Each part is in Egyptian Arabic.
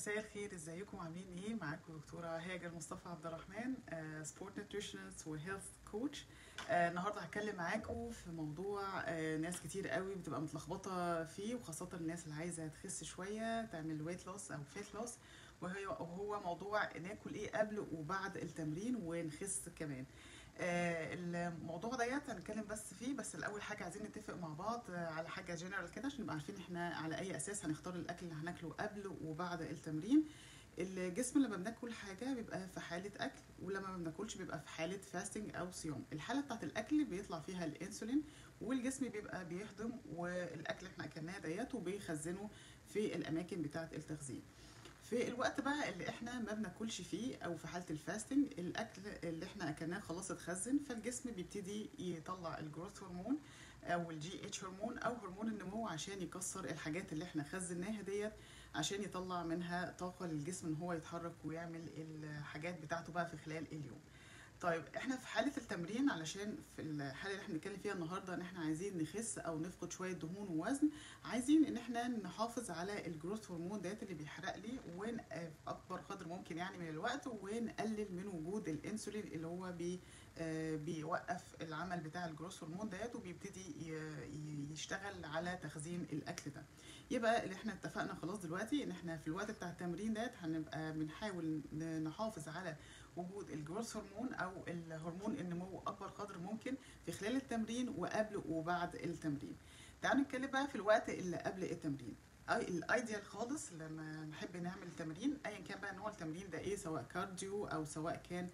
مساء الخير ازيكم عاملين ايه معاكم دكتوره هاجر مصطفى عبد الرحمن سبورت نيوتريشنست وهيلث كوتش النهارده هتكلم معاكم في موضوع آه، ناس كتير قوي بتبقى متلخبطه فيه وخاصه الناس اللي عايزه تخس شويه تعمل ويت لوس او فيت لوس وهي وهو موضوع ناكل ايه قبل وبعد التمرين ونخس كمان آه، الموضوع ديت هنتكلم بس فيه بس الاول حاجه عايزين نتفق مع بعض آه، على حاجه جنرال كده عشان نبقى عارفين احنا على اي اساس هنختار الاكل اللي هناكله قبل وبعد التمرين الجسم لما بناكل حاجه بيبقى في حاله اكل ولما ما بناكلش بيبقى في حاله فاستنج او صيام الحاله بتاعت الاكل بيطلع فيها الانسولين والجسم بيبقى بيهضم والاكل اللي احنا اكلناه ديت وبيخزنه في الاماكن بتاعه التخزين في الوقت بقى اللي احنا ما بناكلش فيه او في حاله الفاستنج الاكل اللي احنا اكلناه خلاص اتخزن فالجسم بيبتدي يطلع الجروث هرمون او الجي اتش هرمون او هرمون النمو عشان يكسر الحاجات اللي احنا خزناها ديت عشان يطلع منها طاقه للجسم ان هو يتحرك ويعمل الحاجات بتاعته بقى في خلال اليوم طيب احنا في حاله التمرين علشان في الحاله اللي احنا بنتكلم فيها النهارده ان احنا عايزين نخس او نفقد شويه دهون ووزن عايزين ان احنا نحافظ على الجروث هرمون ديت اللي بيحرق لي ون اكبر قدر ممكن يعني من الوقت ونقلل من وجود الانسولين اللي هو بي آه، بيوقف العمل بتاع الجروث هرمون ديت وبيبتدي ي- ي- يشتغل على تخزين الاكل ده يبقى اللي احنا اتفقنا خلاص دلوقتي ان احنا في الوقت بتاع التمرين ديت هنبقى بنحاول ن- نحافظ على وجود الجروث هرمون او الهرمون النمو اكبر قدر ممكن في خلال التمرين وقبل وبعد التمرين تعالوا نتكلم بقى في الوقت اللي قبل التمرين اي الايديال خالص لما نحب نعمل تمرين ايا كان بقى نوع التمرين ده ايه سواء كارديو او سواء كان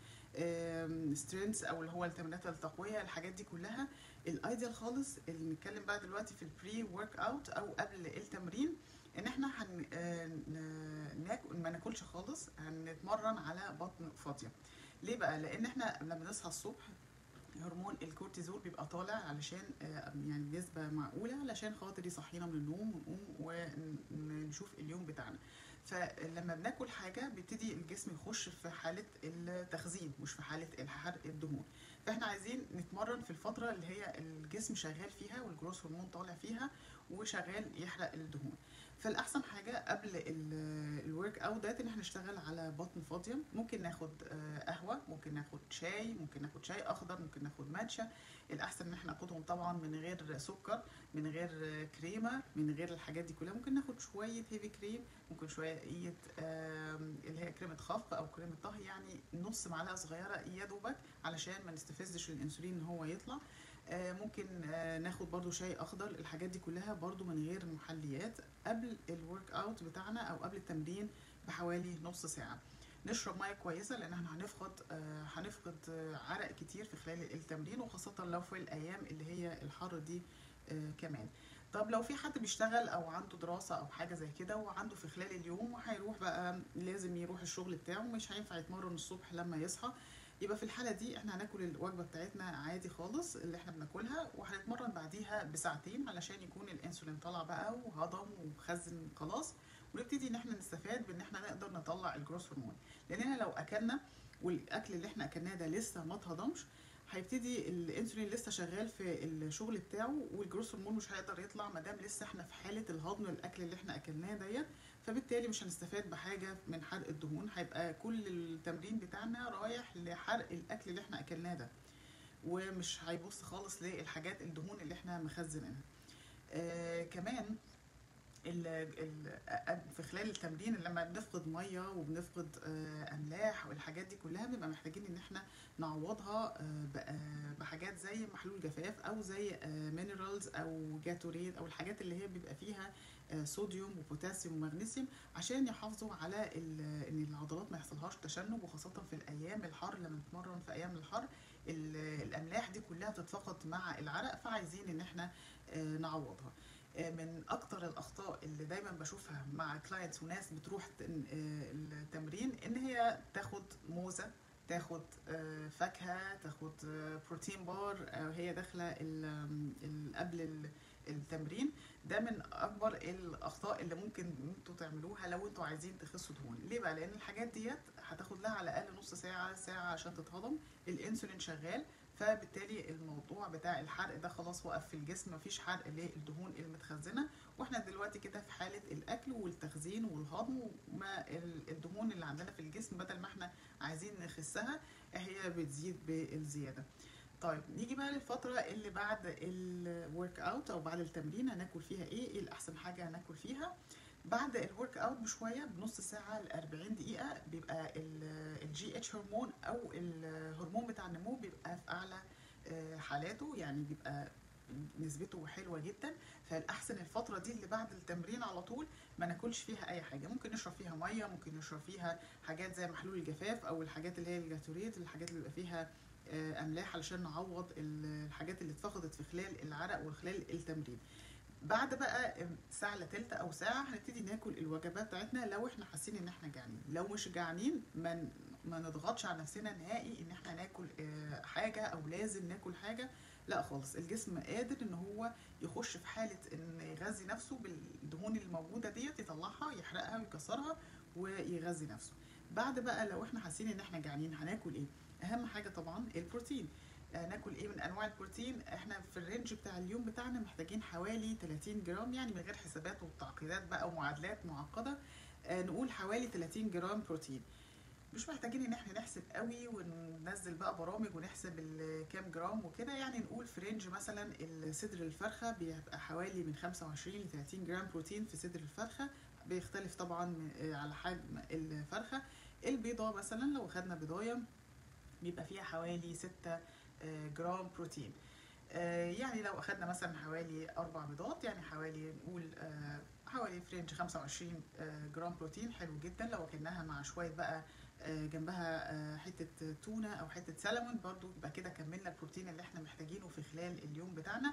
سترينث او اللي هو التمرينات التقويه الحاجات دي كلها الايديال خالص اللي نتكلم بقى دلوقتي في البري ورك اوت او قبل التمرين ان احنا هن آه، ن- ناكل ما ناكلش خالص هنتمرن على بطن فاضيه ليه بقى لان احنا لما نصحى الصبح هرمون الكورتيزول بيبقى طالع علشان آه، يعني نسبة معقولة علشان خاطر يصحينا من النوم ونقوم ونشوف اليوم بتاعنا فلما بناكل حاجة بيبتدي الجسم يخش في حالة التخزين مش في حالة الحرق الدهون فاحنا عايزين نتمرن في الفترة اللي هي الجسم شغال فيها والجروث هرمون طالع فيها وشغال يحرق الدهون فالاحسن حاجه قبل الورك اوت ده ان احنا نشتغل على بطن فاضيه ممكن ناخد آه، قهوه ممكن ناخد شاي ممكن ناخد شاي اخضر ممكن ناخد ماتشا الاحسن ان احنا ناخدهم طبعا من غير سكر من غير آه، كريمه من غير الحاجات دي كلها ممكن ناخد شويه هيفي كريم ممكن شويه آم، اللي هي كريمه خفق او كريمه طهي يعني نص معلقه صغيره يا دوبك علشان ما نستفزش الانسولين ان هو يطلع آه، ممكن آه، ناخد برضو شاي اخضر الحاجات دي كلها برضو من غير محليات قبل الورك اوت بتاعنا او قبل التمرين بحوالي نص ساعه نشرب ميه كويسه لان احنا هنفقد آه، هنفقد آه، عرق كتير في خلال التمرين وخاصه لو في الايام اللي هي الحر دي آه، كمان طب لو في حد بيشتغل او عنده دراسه او حاجه زي كده وعنده في خلال اليوم وهيروح بقى لازم يروح الشغل بتاعه مش هينفع يتمرن الصبح لما يصحى يبقى في الحاله دي احنا هناكل الوجبه بتاعتنا عادي خالص اللي احنا بناكلها وهنتمرن بعديها بساعتين علشان يكون الانسولين طلع بقى وهضم وخزن خلاص ونبتدي ان احنا نستفاد بان احنا نقدر نطلع الجروث هرمون لاننا لو اكلنا والاكل اللي احنا اكلناه ده لسه ما اتهضمش هيبتدي الانسولين لسه شغال في الشغل بتاعه والجروث هرمون مش هيقدر يطلع ما دام لسه احنا في حاله الهضم الاكل اللي احنا اكلناه ديت فبالتالي مش هنستفاد بحاجه من حرق الدهون هيبقى كل التمرين بتاعنا رايح لحرق الاكل اللي احنا اكلناه ده ومش هيبص خالص للحاجات الدهون اللي احنا مخزنينها آه كمان ال ال في خلال التمرين لما بنفقد ميه وبنفقد آه، املاح والحاجات دي كلها بنبقى محتاجين ان احنا نعوضها آه، ب- آه، بحاجات زي محلول جفاف او زي مينرالز او جاتوريد او الحاجات اللي هي بيبقى فيها آه، صوديوم وبوتاسيوم ومغنيسيوم عشان يحافظوا على ال- ان العضلات ما يحصلهاش تشنج وخاصه في الايام الحر لما نتمرن في ايام الحر ال- الاملاح دي كلها بتتفقد مع العرق فعايزين ان احنا آه، نعوضها آه، من اكتر الاخطاء اللي دايما بشوفها مع كلاينتس وناس بتروح تن- آه، التمرين ان هي تاخد موزه تاخد آه، فاكهه تاخد آه، بروتين بار آه، هي داخله ال- ال- قبل ال- التمرين ده من اكبر الاخطاء اللي ممكن انتوا تعملوها لو انتوا عايزين تخسوا دهون ليه بقى لان الحاجات ديت هتاخد لها على الاقل نص ساعه ساعه عشان تتهضم الانسولين شغال فبالتالي الموضوع بتاع الحرق ده خلاص وقف في الجسم مفيش حرق للدهون المتخزنه واحنا دلوقتي كده في حاله الاكل والتخزين والهضم وما الدهون اللي عندنا في الجسم بدل ما احنا عايزين نخسها هي بتزيد بالزياده طيب نيجي بقى للفترة اللي بعد الورك اوت او بعد التمرين هناكل فيها ايه ايه الاحسن حاجة هناكل فيها بعد الورك اوت بشوية بنص ساعة ل 40 دقيقة بيبقى الجي اتش هرمون او الهرمون بتاع النمو بيبقى في اعلى حالاته يعني بيبقى نسبته حلوة جدا فالأحسن الفترة دي اللي بعد التمرين على طول ما ناكلش فيها أي حاجة ممكن نشرب فيها مية ممكن نشرب فيها حاجات زي محلول الجفاف أو الحاجات اللي هي الجاتوريت الحاجات اللي بيبقى فيها املاح علشان نعوض الحاجات اللي اتفقدت في خلال العرق وخلال التمرين بعد بقى ساعة الا تلت او ساعة هنبتدي ناكل الوجبات بتاعتنا لو احنا حاسين ان احنا جعانين لو مش جعانين ما ما نضغطش على نفسنا نهائي ان احنا ناكل حاجة او لازم ناكل حاجة لا خالص الجسم قادر ان هو يخش في حالة ان يغذي نفسه بالدهون اللي موجودة ديت يطلعها يحرقها ويكسرها ويغذي نفسه بعد بقى لو احنا حاسين ان احنا جعانين هناكل ايه اهم حاجه طبعا البروتين آه ناكل ايه من انواع البروتين احنا في الرينج بتاع اليوم بتاعنا محتاجين حوالي 30 جرام يعني من غير حسابات وتعقيدات بقى ومعادلات معقده آه نقول حوالي 30 جرام بروتين مش محتاجين ان احنا نحسب قوي وننزل بقى برامج ونحسب كام جرام وكده يعني نقول في رينج مثلا صدر الفرخه بيبقى حوالي من 25 ل 30 جرام بروتين في صدر الفرخه بيختلف طبعا على حجم الفرخه البيضه مثلا لو خدنا بيضايه بيبقى فيها حوالي 6 جرام بروتين يعني لو اخدنا مثلا حوالي اربع بيضات يعني حوالي نقول حوالي في رينج 25 جرام بروتين حلو جدا لو اكلناها مع شويه بقى جنبها حته تونه او حته سلمون برضو يبقى كده كملنا البروتين اللي احنا محتاجينه في خلال اليوم بتاعنا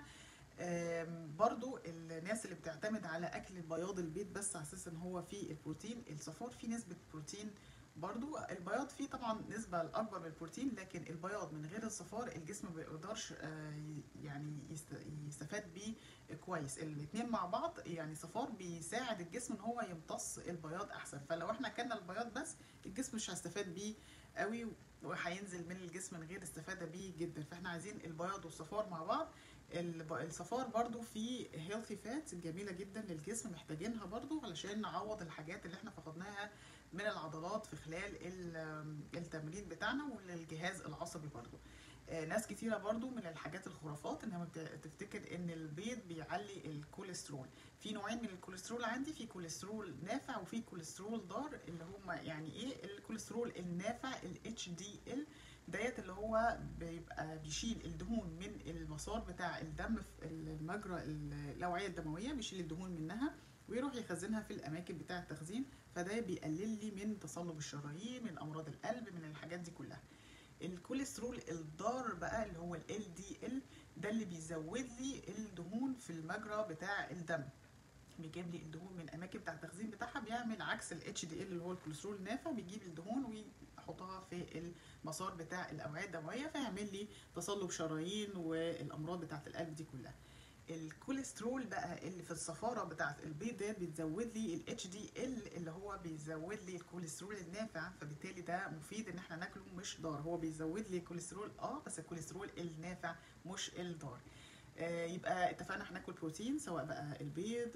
برضو الناس اللي بتعتمد على اكل بياض البيض بس على اساس ان هو فيه البروتين الصفار فيه نسبه بروتين برضو البياض فيه طبعا نسبة الأكبر من البروتين لكن البياض من غير الصفار الجسم ما بيقدرش يعني يستفاد بيه كويس الاتنين مع بعض يعني صفار بيساعد الجسم ان هو يمتص البياض احسن فلو احنا اكلنا البياض بس الجسم مش هيستفاد بيه قوي وهينزل من الجسم من غير استفادة بيه جدا فاحنا عايزين البياض والصفار مع بعض الصفار برضو فيه هيلثي فات جميلة جدا للجسم محتاجينها برضو علشان نعوض الحاجات اللي احنا فقدناها من العضلات في خلال التمرين بتاعنا وللجهاز العصبي برضو ناس كتيرة برضو من الحاجات الخرافات انها تفتكر ان البيض بيعلي الكوليسترول في نوعين من الكوليسترول عندي في كوليسترول نافع وفي كوليسترول ضار اللي هم يعني ايه الكوليسترول النافع ال HDL ديت اللي هو بيبقى بيشيل الدهون من المسار بتاع الدم في المجرى الاوعيه الدمويه بيشيل الدهون منها ويروح يخزنها في الاماكن بتاعه التخزين فده بيقلل لي من تصلب الشرايين من امراض القلب من الحاجات دي كلها الكوليسترول الضار بقى اللي هو ال LDL ده اللي بيزود لي الدهون في المجرى بتاع الدم بيجيب لي الدهون من الاماكن بتاع التخزين بتاعها بيعمل عكس ال HDL اللي هو الكوليسترول النافع بيجيب الدهون ويحطها في المسار بتاع الاوعيه الدمويه فيعمل لي تصلب شرايين والامراض بتاعه القلب دي كلها الكوليسترول بقى اللي في الصفاره بتاعه البيض ده بتزود لي ال HDL اللي هو بيزود لي الكوليسترول النافع فبالتالي ده مفيد ان احنا ناكله مش ضار هو بيزود لي الكوليسترول اه بس الكوليسترول النافع مش الضار آه يبقى اتفقنا هناكل بروتين سواء بقى البيض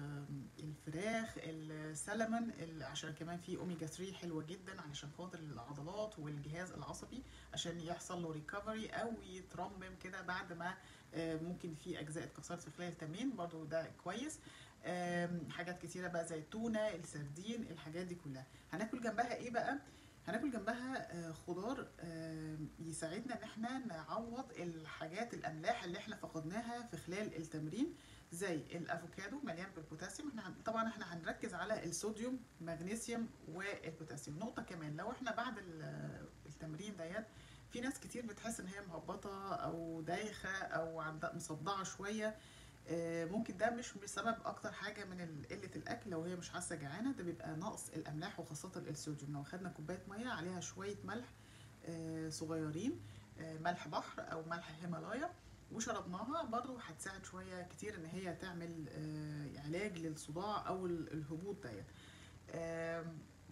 الفراخ السلمون عشان كمان في اوميجا 3 حلوه جدا علشان خاطر العضلات والجهاز العصبي عشان يحصل له ريكفري او يترمم كده بعد ما ممكن في اجزاء اتكسرت في خلال التمرين برضو ده كويس حاجات كتيره بقى زي التونه السردين الحاجات دي كلها هناكل جنبها ايه بقى هناكل جنبها خضار يساعدنا ان احنا نعوض الحاجات الاملاح اللي احنا فقدناها في خلال التمرين زي الافوكادو مليان بالبوتاسيوم احنا طبعا احنا هنركز على الصوديوم مغنيسيوم والبوتاسيوم نقطه كمان لو احنا بعد التمرين ديت في ناس كتير بتحس ان هي مهبطه او دايخه او عندها مصدعه شويه ممكن ده مش بسبب اكتر حاجه من قله الاكل لو هي مش حاسه جعانه ده بيبقى نقص الاملاح وخاصه الصوديوم لو خدنا كوبايه ميه عليها شويه ملح صغيرين ملح بحر او ملح هيمالايا وشربناها برضو هتساعد شويه كتير ان هي تعمل علاج للصداع او الهبوط ديت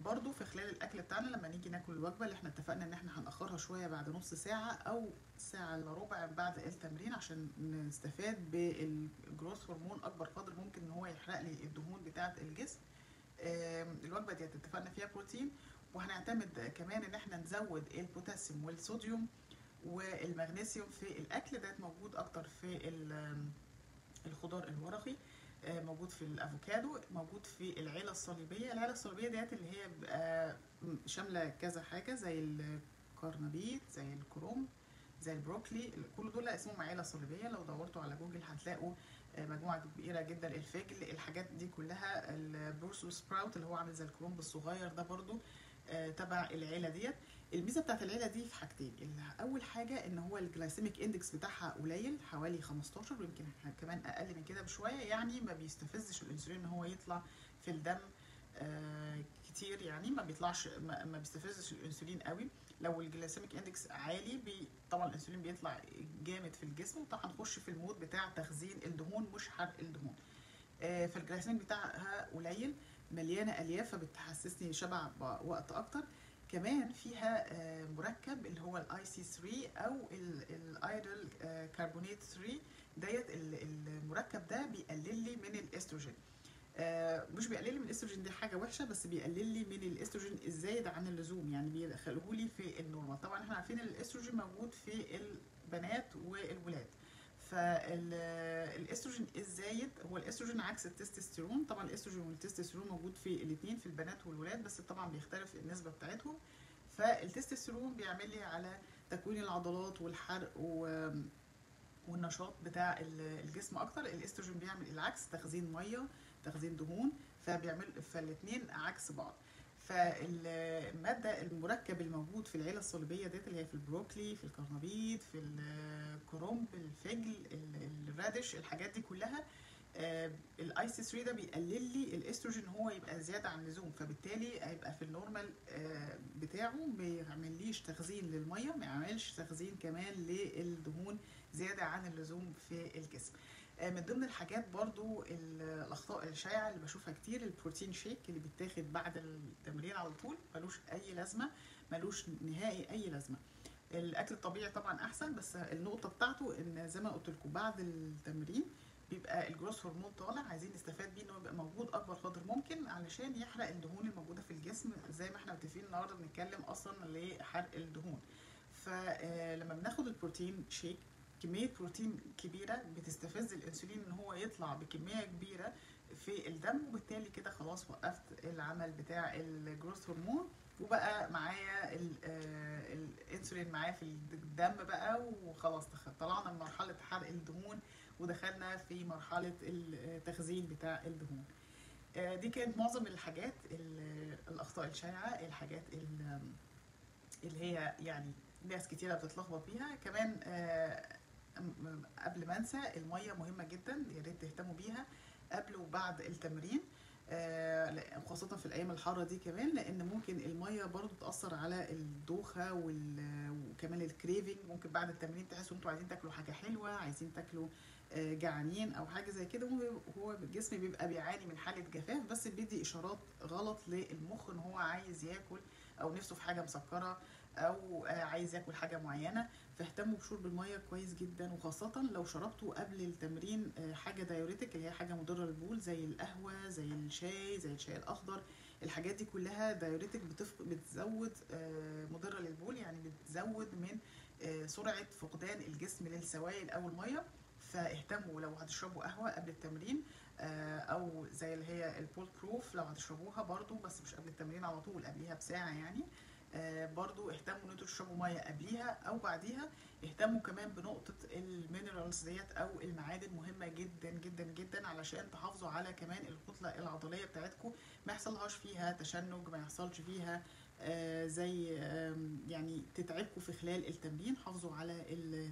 برضو في خلال الاكل بتاعنا لما نيجي ناكل الوجبه اللي احنا اتفقنا ان احنا هنأخرها شويه بعد نص ساعه او ساعه الا ربع بعد التمرين عشان نستفاد بالجروث هرمون اكبر قدر ممكن ان هو يحرق لي الدهون بتاعه الجسم آم، الوجبه دي اتفقنا فيها بروتين وهنعتمد كمان ان احنا نزود البوتاسيوم والصوديوم والمغنيسيوم في الاكل ده موجود اكتر في ال- الخضار الورقي آه، موجود في الافوكادو موجود في العيله الصليبيه العيله الصليبيه ديت اللي هي بقى شامله كذا حاجه زي الكرنبيط زي الكروم زي البروكلي كل دول اسمهم عيله صليبيه لو دورتوا على جوجل هتلاقوا آه، مجموعه كبيره جدا الفجل الحاجات دي كلها البروسو سبراوت اللي هو عامل زي الكرومب الصغير ده برضو آه، تبع العيله ديت الميزه بتاعت العيله دي في حاجتين ال- اول حاجه ان هو الجلايسيميك اندكس بتاعها قليل حوالي 15 ويمكن كمان اقل من كده بشويه يعني ما بيستفزش الانسولين ان هو يطلع في الدم آه، كتير يعني ما بيطلعش ما ما بيستفزش الانسولين قوي لو الجلايسيميك اندكس عالي بي طبعا الانسولين بيطلع جامد في الجسم وطبعا هنخش في المود بتاع تخزين الدهون مش حرق الدهون آه، فالجلايسيميك بتاعها قليل مليانه الياف فبتحسسني شبع وقت اكتر كمان فيها آه، مركب اللي هو الاي سي 3 او الايدل كربونات 3 ديت ال- المركب ده بيقلل لي من الاستروجين آه، مش بيقلل لي من الاستروجين دي حاجه وحشه بس بيقلل لي من الاستروجين الزايد عن اللزوم يعني بيدخله لي في النورمال طبعا احنا عارفين ان الاستروجين موجود في البنات والولاد فالاستروجين الزايد هو الاستروجين عكس التستوستيرون طبعا الاستروجين والتستوستيرون موجود في الاثنين في البنات والولاد بس طبعا بيختلف النسبه بتاعتهم فالتستوستيرون بيعمل لي على تكوين العضلات والحرق و والنشاط بتاع ال- الجسم اكتر الاستروجين بيعمل العكس تخزين ميه تخزين دهون فبيعمل فالاثنين عكس بعض فالماده المركب الموجود في العيله الصليبيه ديت اللي هي في البروكلي في الكرنبيط في الكرنب الفجل ال- الرادش الحاجات دي كلها الاي سي 3 ده بيقلل لي الاستروجين هو يبقى زياده عن اللزوم فبالتالي هيبقى في النورمال آه، بتاعه ما بيعمليش تخزين للميه ما يعملش تخزين كمان للدهون زياده عن اللزوم في الجسم آه، من ضمن الحاجات برضو ال- الاخطاء الشائعه اللي بشوفها كتير البروتين شيك اللي بيتاخد بعد التمرين على طول ملوش اي لازمه ملوش نهائي اي لازمه الاكل الطبيعي طبعا احسن بس النقطه بتاعته ان زي ما قلت لكم بعد التمرين بيبقى الجروس هرمون طالع عايزين نستفاد بيه ان هو يبقى موجود اكبر قدر ممكن علشان يحرق الدهون الموجوده في الجسم زي ما احنا متفقين النهارده بنتكلم اصلا لحرق الدهون فلما بناخد البروتين شيك كميه بروتين كبيره بتستفز الانسولين ان هو يطلع بكميه كبيره في الدم وبالتالي كده خلاص وقفت العمل بتاع الجروث هرمون وبقى معايا ال- آه، الانسولين معايا في الدم بقى وخلاص دخل- طلعنا من مرحله حرق الدهون ودخلنا في مرحله التخزين بتاع الدهون آه، دي كانت معظم الحاجات ال- الاخطاء الشائعه الحاجات ال- اللي هي يعني ناس كتيره بتتلخبط بيها كمان آه، أم- قبل ما انسى الميه مهمه جدا يا ريت تهتموا بيها قبل وبعد التمرين آه، لا- خاصة في الأيام الحارة دي كمان لأن ممكن المية برضو تأثر على الدوخة وال- وكمان الكريفنج ممكن بعد التمرين تحسوا انتوا عايزين تاكلوا حاجة حلوة عايزين تاكلوا آه، جعانين أو حاجة زي كده هو هو الجسم بيبقى بيعاني من حالة جفاف بس بيدي إشارات غلط للمخ إن هو عايز ياكل أو نفسه في حاجة مسكرة أو آه، عايز ياكل حاجة معينة فاهتموا بشرب الميه كويس جدا وخاصه لو شربتوا قبل التمرين آه، حاجه دايوريتك اللي هي حاجه مضره للبول زي القهوه زي الشاي زي الشاي الاخضر الحاجات دي كلها دايوريتك بتفق بتزود آه، مضره للبول يعني بتزود من آه، سرعه فقدان الجسم للسوائل او الميه فاهتموا لو هتشربوا قهوه قبل التمرين آه، او زي اللي هي البول بروف لو هتشربوها برضو بس مش قبل التمرين على طول قبليها بساعه يعني آه، برضو اهتموا ان انتوا تشربوا ميه قبليها او بعديها اهتموا كمان بنقطه المينرالز ديت او المعادن مهمه جدا جدا جدا علشان تحافظوا على كمان الكتله العضليه بتاعتكم ما يحصلهاش فيها تشنج ما يحصلش فيها آه، زي آم، يعني تتعبكم في خلال التمرين حافظوا على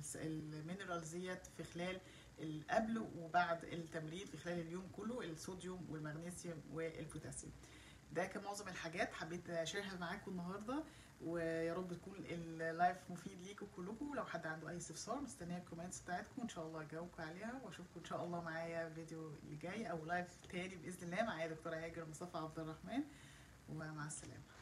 المينرالز ديت في خلال ال- قبل وبعد التمرين في خلال اليوم كله الصوديوم والمغنيسيوم والبوتاسيوم ده كان معظم الحاجات حبيت اشيرها معاكم النهارده ويا رب تكون اللايف مفيد ليكم كلكم لو حد عنده اي استفسار مستنيه الكومنتس بتاعتكم ان شاء الله اجاوبكم عليها واشوفكم ان شاء الله معايا فيديو اللي جاي او لايف تاني باذن الله معايا دكتوره هاجر مصطفى عبد الرحمن ومع السلامه